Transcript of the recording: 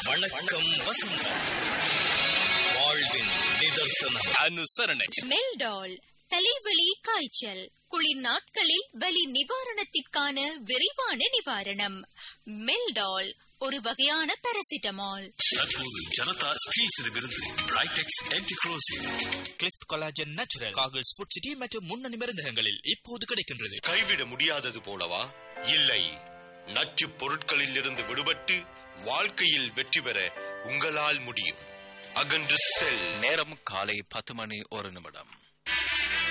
வணக்கம் வசந்தம் வாழ்வின் நிதர்சனம் அனுசரணை மெல்டால் தலைவலி காய்ச்சல் குளிர் நாட்களில் வலி நிவாரணத்திற்கான விரைவான நிவாரணம் மெல்டால் ஒரு வகையான பாராசிட்டமால் தற்போது ஜனதா ஸ்டீல்ஸிடமிருந்து பிரைடெக்ஸ் ஆன்டிக்ரோசிவ் கிளிஃப்ட் கொலாஜன் நேச்சுரல் காகிள்ஸ் ஃபுட் சிட்டி மற்றும் முன்னணி மருந்தகங்களில் இப்போது கிடைக்கின்றது கைவிட முடியாதது போலவா இல்லை நச்சு பொருட்களில் இருந்து விடுபட்டு வாழ்க்கையில் வெற்றி பெற உங்களால் முடியும் அகன்று செல் நேரம் காலை பத்து மணி ஒரு நிமிடம்